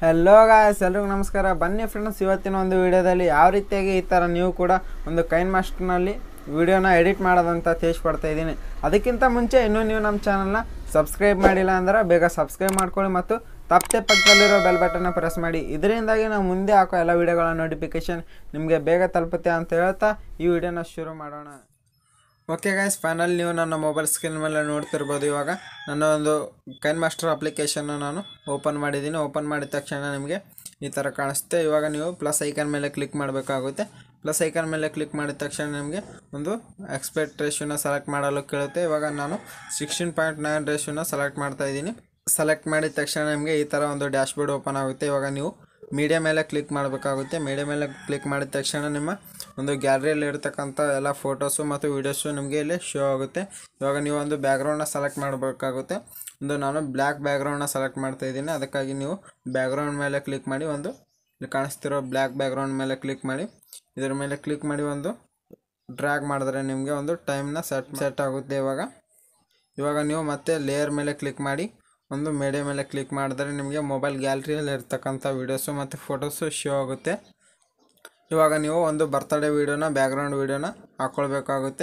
hello guys ಎಲ್ರಿಗೂ ನಮಸ್ಕಾರ ಬನ್ನಿ ಫ್ರೆಂಡ್ಸ್ ಇವತ್ತಿನ ಒಂದು ವಿಡಿಯೋದಲ್ಲಿ ಯಾವ ರೀತಿಯಾಗಿ ಈ ಥರ ನೀವು ಕೂಡ ಒಂದು ಕೈನ್ ಮಾಸ್ಟರ್ನಲ್ಲಿ ವಿಡಿಯೋನ ಎಡಿಟ್ ಮಾಡೋದಂತ ತಿಳಿಸ್ಕೊಡ್ತಾ ಇದ್ದೀನಿ ಅದಕ್ಕಿಂತ ಮುಂಚೆ ಇನ್ನೂ ನೀವು ನಮ್ಮ ಚಾನಲ್ನ ಸಬ್ಸ್ಕ್ರೈಬ್ ಮಾಡಿಲ್ಲ ಅಂದ್ರೆ ಬೇಗ ಸಬ್ಸ್ಕ್ರೈಬ್ ಮಾಡ್ಕೊಳ್ಳಿ ಮತ್ತು ತಪ್ಪದೆ ಪಕ್ಕದಲ್ಲಿರೋ ಬೆಲ್ ಬಟನ್ನ ಪ್ರೆಸ್ ಮಾಡಿ ಇದರಿಂದಾಗಿ ನಾವು ಮುಂದೆ ಹಾಕೋ ಎಲ್ಲ ವಿಡಿಯೋಗಳ ನೋಟಿಫಿಕೇಶನ್ ನಿಮಗೆ ಬೇಗ ತಲುಪುತ್ತೆ ಅಂತ ಹೇಳ್ತಾ ಈ ವಿಡಿಯೋನ ಶುರು ಮಾಡೋಣ ಓಕೆ ಗೈಸ್ ಫೈನಲ್ ನೀವು ನನ್ನ ಮೊಬೈಲ್ ಸ್ಕ್ರೀನ್ ಮೇಲೆ ನೋಡ್ತಿರ್ಬೋದು ಇವಾಗ ನನ್ನ ಒಂದು ಕೈನ್ ಮಾಸ್ಟರ್ ಅಪ್ಲಿಕೇಶನ್ನ ನಾನು ಓಪನ್ ಮಾಡಿದ್ದೀನಿ ಓಪನ್ ಮಾಡಿದ ತಕ್ಷಣ ನಿಮಗೆ ಈ ಥರ ಕಾಣಿಸುತ್ತೆ ಇವಾಗ ನೀವು ಪ್ಲಸ್ ಐಕನ್ ಮೇಲೆ ಕ್ಲಿಕ್ ಮಾಡಬೇಕಾಗುತ್ತೆ ಪ್ಲಸ್ ಐಕನ್ ಮೇಲೆ ಕ್ಲಿಕ್ ಮಾಡಿದ ತಕ್ಷಣ ನಿಮಗೆ ಒಂದು ಎಕ್ಸ್ಪೆಕ್ಟ್ ರೇಷಿಯೋನ ಸೆಲೆಕ್ಟ್ ಮಾಡಲು ಕೇಳುತ್ತೆ ಇವಾಗ ನಾನು ಸಿಕ್ಸ್ಟೀನ್ ಪಾಯಿಂಟ್ ನೈನ್ ರೇಷಿಯೋನ ಸೆಲೆಕ್ಟ್ ಮಾಡ್ತಾ ಇದ್ದೀನಿ ಸೆಲೆಕ್ಟ್ ಮಾಡಿದ ತಕ್ಷಣ ನಿಮಗೆ ಈ ಥರ ಒಂದು ಡ್ಯಾಶ್ ಬೋರ್ಡ್ ಓಪನ್ ಆಗುತ್ತೆ ಇವಾಗ ನೀವು ಮೀಡಿಯಾ ಮೇಲೆ ಕ್ಲಿಕ್ ಮಾಡಬೇಕಾಗುತ್ತೆ ಮೀಡಿಯಾ ಮೇಲೆ ಕ್ಲಿಕ್ ಮಾಡಿದ ತಕ್ಷಣ ನಿಮ್ಮ ಒಂದು ಗ್ಯಾಲರಿಯಲ್ಲಿ ಇರ್ತಕ್ಕಂಥ ಎಲ್ಲ ಫೋಟೋಸು ಮತ್ತು ವೀಡಿಯೋಸು ನಿಮಗೆ ಇಲ್ಲಿ ಶೋ ಆಗುತ್ತೆ ಇವಾಗ ನೀವು ಒಂದು ಬ್ಯಾಕ್ಗ್ರೌಂಡ್ನ ಸೆಲೆಕ್ಟ್ ಮಾಡಬೇಕಾಗುತ್ತೆ ಒಂದು ನಾನು ಬ್ಲ್ಯಾಕ್ ಬ್ಯಾಕ್ಗ್ರೌಂಡ್ನ ಸೆಲೆಕ್ಟ್ ಮಾಡ್ತಾ ಇದ್ದೀನಿ ಅದಕ್ಕಾಗಿ ನೀವು ಬ್ಯಾಕ್ಗ್ರೌಂಡ್ ಮೇಲೆ ಕ್ಲಿಕ್ ಮಾಡಿ ಒಂದು ಇಲ್ಲಿ ಕಾಣಿಸ್ತಿರೋ ಬ್ಲ್ಯಾಕ್ ಬ್ಯಾಕ್ಗ್ರೌಂಡ್ ಮೇಲೆ ಕ್ಲಿಕ್ ಮಾಡಿ ಇದರ ಮೇಲೆ ಕ್ಲಿಕ್ ಮಾಡಿ ಒಂದು ಡ್ರ್ಯಾಗ್ ಮಾಡಿದ್ರೆ ನಿಮಗೆ ಒಂದು ಟೈಮ್ನ ಸೆಟ್ ಸೆಟ್ ಆಗುತ್ತೆ ಇವಾಗ ಇವಾಗ ನೀವು ಮತ್ತೆ ಲೇಯರ್ ಮೇಲೆ ಕ್ಲಿಕ್ ಮಾಡಿ ಒಂದು ಮೇಡೆ ಮೇಲೆ ಕ್ಲಿಕ್ ಮಾಡಿದ್ರೆ ನಿಮಗೆ ಮೊಬೈಲ್ ಗ್ಯಾಲರಿಯಲ್ಲಿ ಇರ್ತಕ್ಕಂಥ ವೀಡಿಯೋಸು ಮತ್ತು ಫೋಟೋಸು ಶೋ ಆಗುತ್ತೆ ಇವಾಗ ನೀವು ಒಂದು ಬರ್ತ್ಡೇ ವೀಡಿಯೋನ ಬ್ಯಾಕ್ಗ್ರೌಂಡ್ ವೀಡಿಯೋನ ಹಾಕ್ಕೊಳ್ಬೇಕಾಗುತ್ತೆ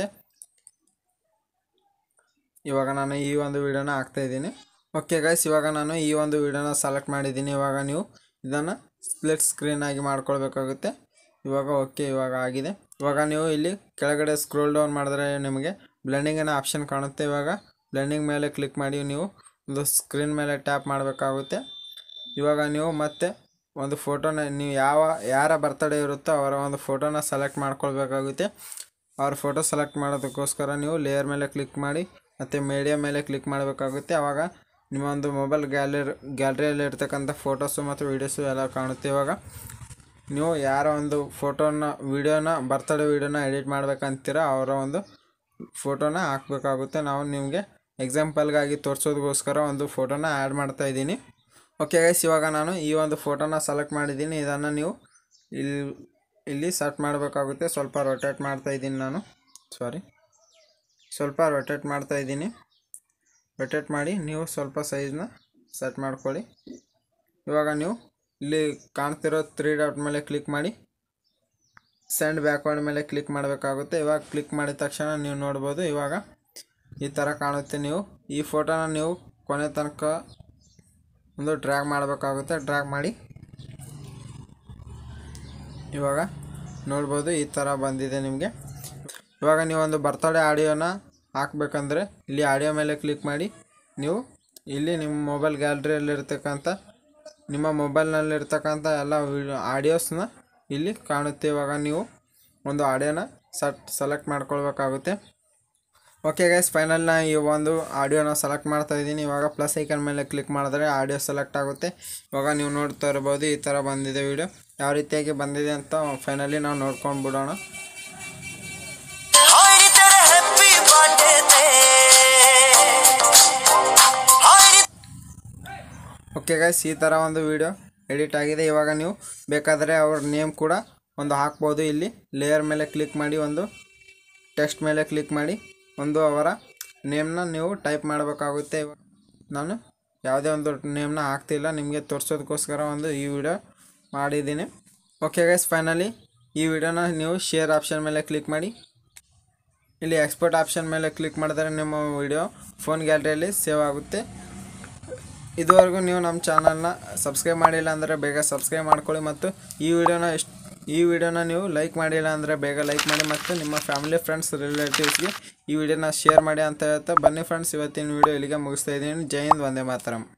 ಇವಾಗ ನಾನು ಈ ಒಂದು ವೀಡಿಯೋನ ಹಾಕ್ತಾ ಇದ್ದೀನಿ ಓಕೆ ಗೈಸ್ ಇವಾಗ ನಾನು ಈ ಒಂದು ವೀಡಿಯೋನ ಸೆಲೆಕ್ಟ್ ಮಾಡಿದ್ದೀನಿ ಇವಾಗ ನೀವು ಇದನ್ನು ಸ್ಪ್ಲಿಟ್ ಸ್ಕ್ರೀನ್ ಆಗಿ ಮಾಡ್ಕೊಳ್ಬೇಕಾಗುತ್ತೆ ಇವಾಗ ಓಕೆ ಇವಾಗ ಆಗಿದೆ ಇವಾಗ ನೀವು ಇಲ್ಲಿ ಕೆಳಗಡೆ ಸ್ಕ್ರೋಲ್ ಡೌನ್ ಮಾಡಿದ್ರೆ ನಿಮಗೆ ಬ್ಲೆಂಡಿಂಗಿನ ಆಪ್ಷನ್ ಕಾಣುತ್ತೆ ಇವಾಗ ಬ್ಲೆಂಡಿಂಗ್ ಮೇಲೆ ಕ್ಲಿಕ್ ಮಾಡಿ ನೀವು ಒಂದು ಸ್ಕ್ರೀನ್ ಮೇಲೆ ಟ್ಯಾಪ್ ಮಾಡಬೇಕಾಗುತ್ತೆ ಇವಾಗ ನೀವು ಮತ್ತೆ ಒಂದು ಫೋಟೋನ ನೀವು ಯಾವ ಯಾರ ಬರ್ತಡೇ ಇರುತ್ತೋ ಅವರ ಒಂದು ಫೋಟೋನ ಸೆಲೆಕ್ಟ್ ಮಾಡ್ಕೊಳ್ಬೇಕಾಗುತ್ತೆ ಅವ್ರ ಫೋಟೋ ಸೆಲೆಕ್ಟ್ ಮಾಡೋದಕ್ಕೋಸ್ಕರ ನೀವು ಲೇಯರ್ ಮೇಲೆ ಕ್ಲಿಕ್ ಮಾಡಿ ಮತ್ತು ಮೀಡಿಯಾ ಮೇಲೆ ಕ್ಲಿಕ್ ಮಾಡಬೇಕಾಗುತ್ತೆ ಆವಾಗ ನಿಮ್ಮ ಒಂದು ಮೊಬೈಲ್ ಗ್ಯಾಲರಿ ಗ್ಯಾಲರಿಯಲ್ಲಿ ಇರ್ತಕ್ಕಂಥ ಫೋಟೋಸು ಮತ್ತು ವೀಡಿಯೋಸು ಎಲ್ಲ ಕಾಣುತ್ತೆ ಇವಾಗ ನೀವು ಯಾರ ಒಂದು ಫೋಟೋನ ವೀಡಿಯೋನ ಬರ್ತಡೇ ವೀಡಿಯೋನ ಎಡಿಟ್ ಮಾಡ್ಬೇಕಂತೀರ ಅವರ ಒಂದು ಫೋಟೋನ ಹಾಕಬೇಕಾಗುತ್ತೆ ನಾವು ನಿಮಗೆ ಎಕ್ಸಾಂಪಲ್ಗಾಗಿ ತೋರಿಸೋದಕ್ಕೋಸ್ಕರ ಒಂದು ಫೋಟೋನ ಆ್ಯಡ್ ಮಾಡ್ತಾ ಇದ್ದೀನಿ ಓಕೆ ಗೈಸ್ ಇವಾಗ ನಾನು ಈ ಒಂದು ಫೋಟೋನ ಸೆಲೆಕ್ಟ್ ಮಾಡಿದ್ದೀನಿ ಇದನ್ನು ನೀವು ಇಲ್ಲಿ ಇಲ್ಲಿ ಸೆಟ್ ಮಾಡಬೇಕಾಗುತ್ತೆ ಸ್ವಲ್ಪ ರೊಟೇಟ್ ಮಾಡ್ತಾ ಇದ್ದೀನಿ ನಾನು ಸಾರಿ ಸ್ವಲ್ಪ ರೊಟೇಟ್ ಮಾಡ್ತಾ ಇದ್ದೀನಿ ರೊಟೇಟ್ ಮಾಡಿ ನೀವು ಸ್ವಲ್ಪ ಸೈಜ್ನ ಸೆಟ್ ಮಾಡ್ಕೊಳ್ಳಿ ಇವಾಗ ನೀವು ಇಲ್ಲಿ ಕಾಣ್ತಿರೋ ತ್ರೀ ಡಾಟ್ ಮೇಲೆ ಕ್ಲಿಕ್ ಮಾಡಿ ಸೆಂಡ್ ಬ್ಯಾಕ್ವರ್ಡ್ ಮೇಲೆ ಕ್ಲಿಕ್ ಮಾಡಬೇಕಾಗುತ್ತೆ ಇವಾಗ ಕ್ಲಿಕ್ ಮಾಡಿದ ತಕ್ಷಣ ನೀವು ನೋಡ್ಬೋದು ಇವಾಗ ಈ ಥರ ಕಾಣುತ್ತೆ ನೀವು ಈ ಫೋಟೋನ ನೀವು ಕೊನೆ ತನಕ ಒಂದು ಡ್ರ್ಯಾಗ್ ಮಾಡಬೇಕಾಗುತ್ತೆ ಡ್ರ್ಯಾಗ್ ಮಾಡಿ ಇವಾಗ ನೋಡ್ಬೋದು ಈ ಥರ ಬಂದಿದೆ ನಿಮಗೆ ಇವಾಗ ನೀವು ಒಂದು ಬರ್ತಡೇ ಆಡಿಯೋನ ಹಾಕ್ಬೇಕಂದ್ರೆ ಇಲ್ಲಿ ಆಡಿಯೋ ಮೇಲೆ ಕ್ಲಿಕ್ ಮಾಡಿ ನೀವು ಇಲ್ಲಿ ನಿಮ್ಮ ಮೊಬೈಲ್ ಗ್ಯಾಲರಿಯಲ್ಲಿರ್ತಕ್ಕಂಥ ನಿಮ್ಮ ಮೊಬೈಲ್ನಲ್ಲಿರ್ತಕ್ಕಂಥ ಎಲ್ಲ ವಿಡಿಯೋ ಆಡಿಯೋಸ್ನ ಇಲ್ಲಿ ಕಾಣುತ್ತೆ ಇವಾಗ ನೀವು ಒಂದು ಆಡಿಯೋನ ಸಟ್ ಸೆಲೆಕ್ಟ್ ಮಾಡ್ಕೊಳ್ಬೇಕಾಗುತ್ತೆ ಓಕೆ ಗೈಸ್ ಫೈನಲ್ ನಾ ಈ ಒಂದು ಆಡಿಯೋನ ಸೆಲೆಕ್ಟ್ ಮಾಡ್ತಾ ಇದ್ದೀನಿ ಇವಾಗ ಪ್ಲಸ್ ಐಕನ್ ಮೇಲೆ ಕ್ಲಿಕ್ ಮಾಡಿದ್ರೆ ಆಡಿಯೋ ಸೆಲೆಕ್ಟ್ ಆಗುತ್ತೆ ಇವಾಗ ನೀವು ನೋಡ್ತಾ ಇರ್ಬೋದು ಈ ಥರ ಬಂದಿದೆ ವಿಡಿಯೋ ಯಾವ ರೀತಿಯಾಗಿ ಬಂದಿದೆ ಅಂತ ಫೈನಲಿ ನಾವು ನೋಡ್ಕೊಂಡು ಬಿಡೋಣ ਹਾਏ ਨੀ ਤੇਰੇ ਹੈਪੀ ਬਰਥਡੇ ਤੇ ਹਾਏ ਨੀ ಓಕೆ ಗೈಸ್ ಈ ಥರ ಒಂದು ವಿಡಿಯೋ ಎಡಿಟ್ ಆಗಿದೆ ಇವಾಗ ನೀವು ಬೇಕಾದರೆ ಅವ್ರ ನೇಮ್ ಕೂಡ ಒಂದು ಹಾಕ್ಬೋದು ಇಲ್ಲಿ ಲೇಯರ್ ಮೇಲೆ ಕ್ಲಿಕ್ ಮಾಡಿ ಒಂದು ಟೆಕ್ಸ್ಟ್ ಮೇಲೆ ಕ್ಲಿಕ್ ಮಾಡಿ ಒಂದು ಅವರ ನೇಮ್ನ ನೀವು ಟೈಪ್ ಮಾಡಬೇಕಾಗುತ್ತೆ ಇವಾಗ ನಾನು ಯಾವುದೇ ಒಂದು ನೇಮ್ನ ಹಾಕ್ತಿಲ್ಲ ನಿಮಗೆ ತೋರಿಸೋದಕ್ಕೋಸ್ಕರ ಒಂದು ಈ ವಿಡಿಯೋ ಮಾಡಿದ್ದೀನಿ ಓಕೆ ಗೈಸ್ ಫೈನಲಿ ಈ ವಿಡಿಯೋನ ನೀವು ಶೇರ್ ಆಪ್ಷನ್ ಮೇಲೆ ಕ್ಲಿಕ್ ಮಾಡಿ ಇಲ್ಲಿ ಎಕ್ಸ್ಪೋರ್ಟ್ ಆಪ್ಷನ್ ಮೇಲೆ ಕ್ಲಿಕ್ ಮಾಡಿದ್ರೆ ನಿಮ್ಮ ವಿಡಿಯೋ ಫೋನ್ ಗ್ಯಾಲರಿಯಲ್ಲಿ ಸೇವ್ ಆಗುತ್ತೆ ಇದುವರೆಗೂ ನೀವು ನಮ್ಮ ಚಾನಲ್ನ ಸಬ್ಸ್ಕ್ರೈಬ್ ಮಾಡಿಲ್ಲ ಅಂದರೆ ಬೇಗ ಸಬ್ಸ್ಕ್ರೈಬ್ ಮಾಡ್ಕೊಳ್ಳಿ ಮತ್ತು ಈ ವಿಡಿಯೋನ ಎಷ್ಟು ಈ ವಿಡಿಯೋನ ನೀವು ಲೈಕ್ ಮಾಡಿಲ್ಲ ಅಂದರೆ ಬೇಗ ಲೈಕ್ ಮಾಡಿ ಮತ್ತು ನಿಮ್ಮ ಫ್ಯಾಮಿಲಿ ಫ್ರೆಂಡ್ಸ್ ರಿಲೇಟಿವ್ಸ್ಗೆ ಈ ವಿಡಿಯೋನ ಶೇರ್ ಮಾಡಿ ಅಂತ ಹೇಳ್ತಾ ಬನ್ನಿ ಫ್ರೆಂಡ್ಸ್ ಇವತ್ತಿನ ವಿಡಿಯೋ ಇಲ್ಲಿಗೆ ಮುಗಿಸ್ತಾ ಇದ್ದೀನಿ ಜೈ ಹಿಂದ್ ವಂದೇ ಮಾತರಂ